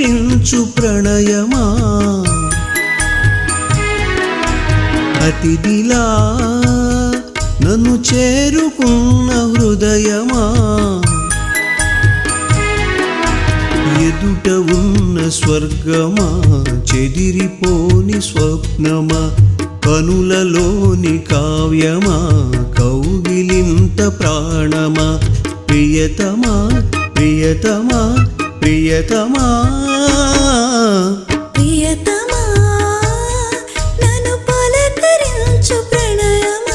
పలకరించు ప్రణయమా అతిథిలా నన్ను చేరుకున్న హృదయమా ఎదుట ఉన్న స్వర్గమా చెదిరిపోని స్వప్నమా కనులలోని కావ్యమా కౌగిలింత ప్రాణమా ప్రియతమా ప్రియతమా ప్రియతమా ప్రియతమా నన్ను పలకరించు ప్రణయమా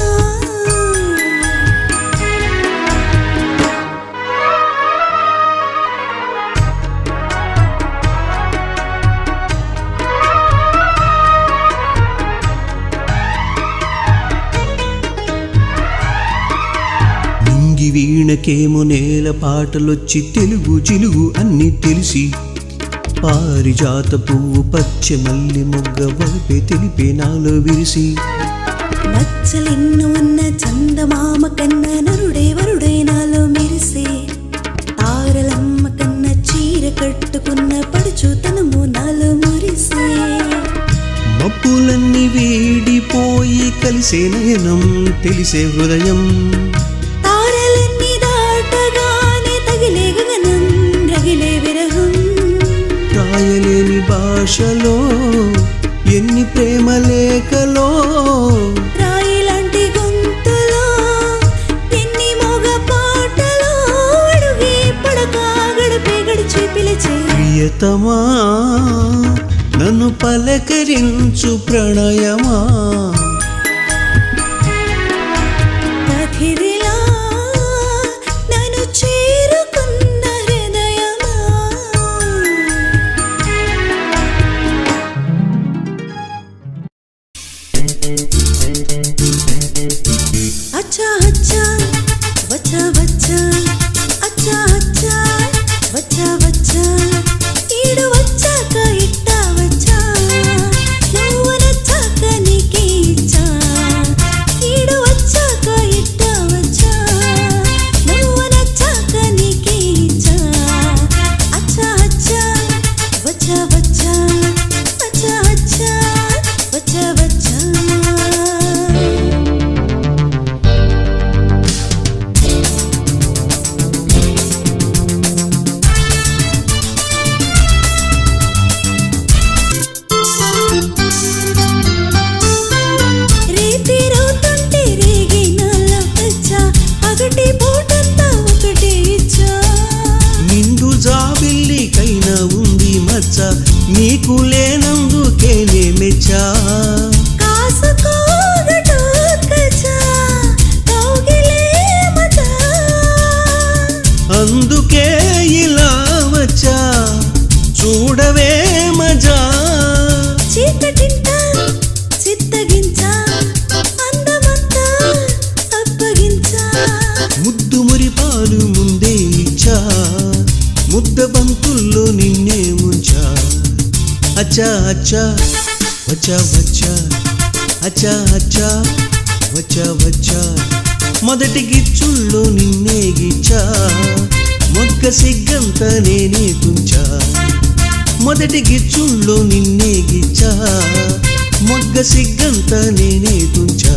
నింగి వీణకేమో నేల పాటలొచ్చి తెలుగు చిలుగు అన్ని తెలిసి పారిజాత పువ్వు పచ్చ మల్లి మొగ్గ వలపే తెలిపే నాలో విరిసి మచ్చలెన్ను ఉన్న చందమామ కన్న నరుడే వరుడే నాలో మెరిసే తారలమ్మ కన్న చీర కట్టుకున్న పడుచుతనము నాలో మురిసే మబ్బులన్నీ వీడిపోయి కలిసే నయనం తెలిసే హృదయం తారలన్నీ దాటగానే తగిలే గగనం రగిలే విరహం రాయలేని భాషలో ఎన్ని ప్రేమ లేఖలో రాయిలాంటి గొంతులో ఎన్ని మోగ పాటలో అడుగే పడక గడిపే గడిచి పిలిచే ప్రియతమా నన్ను పలకరించు ప్రణయమా అతిథిలా నన్ను చేరుకున్న హృదయమా అచ్చా అచ్చా వచ్చా వచ్చా అచ్చా అచ్చా వచ్చా వచ్చా ఈడు వచ్చాక ఇట్టా వచ్చా నువ్వు నచ్చాక నీకే ఇచ్చా ఈడు వచ్చాక ఇట్టా వచ్చా నువ్వు నచ్చాక నీకే ఇచ్చా అచ్చా అచ్చా వచ్చా వచ్చా అచ్చా అచ్చా వచ్చా వచ్చా రేతి రౌతుంటే రేగి నాలో వచ్చా పగటి పూటంతా ఒకటే ఇచ్చా నిండు జాబిల్లికైనా ఉంది మచ్చ నీకు లేనందుకేనే మెచ్చా కాసుకోగటు కచ్చా కౌగిలే మచా అందుకే ఇలా వచ్చా చూడవే మజా చీకటింట చిత్తగించా అందమంతా అప్పగించా ముద్దు మురిపాలు ముందే ఇచ్చా ముద్ద బంతుల్లో నిన్నే ముంచా అచ్చా అచ్చా వచ్చా వచ్చా అచ్చా అచ్చా వచ్చా వచ్చా మొదటి గిచ్చుల్లో నిన్నే గిచ్చా మొక్క సిగ్గంత నేనే తుంచా మొదటి గిచ్చుల్లో నిన్నే గిచ్చా మొగ్గ సిగ్గంత నేనే తుంచా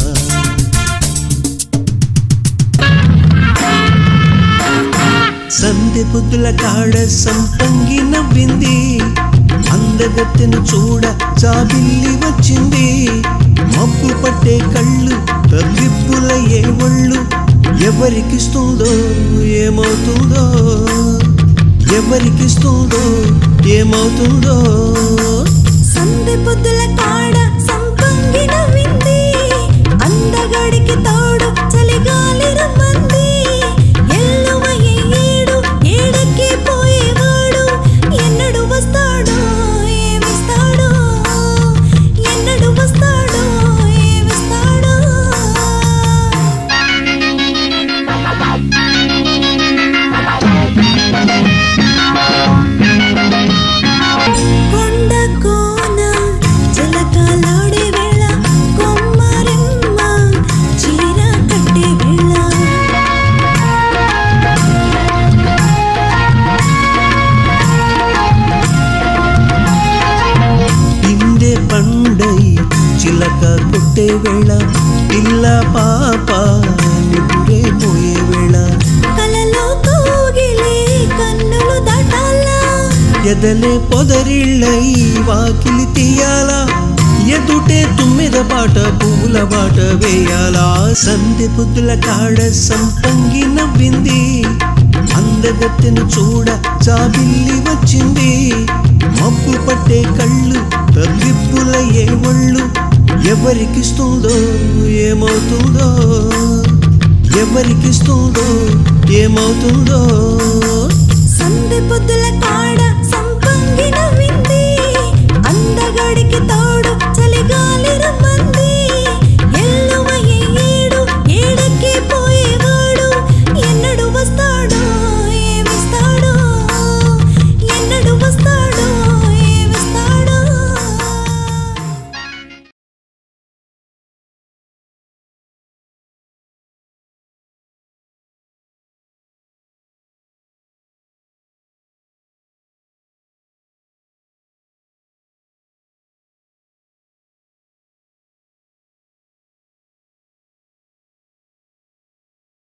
సందె పొద్దుల కాడ సంపంగి నవ్వింది అందగత్తెను చూడ జాబిల్లి వచ్చింది మబ్బు పట్టే కళ్ళు తగ్గిప్పుల ఏ ఒళ్ళు ఎవరికిస్తుందో ఏమవుతుందో ఎవరికిస్తుందో ఏమవుతుందో సందె పొద్దుల కాడ సంపంగి నవ్వింది అందగాడికి తోడు చలిగాలి రమ్మంది ఎల్లువయ్యే ఏడు ఏడకి పోయేవాడు ఎన్నడు వస్తాడో ఏమిస్తాడో ఎన్నడు వస్తాడో ఏమిస్తాడో కొండ కోన జలకాలాడే వేళ కొమ్మరెమ్మ చీర చిలక కొట్టే వేళ పిల్ల పాప నిపురే పోయే వేళ కలలో కోగిలే కన్నులు దాటాలా ఎదలే పొదరిళ్ళై వాకిలి తీయాలా ఎదుటే తుమ్మిద పాట పువ్వుల బాట వేయాలా సంధి పొద్దుల కాడ సంపంగి నవ్వింది అందగత్తెను చూడ చాబిల్లి వచ్చింది మబ్బు పట్టే కళ్ళు తగ్గిప్పులయ్యే ఒళ్ళు ఎవరికిస్తుందో ఏమవుతుందో ఎవరికిస్తుందో ఏమవుతుందో సందె పొద్దుల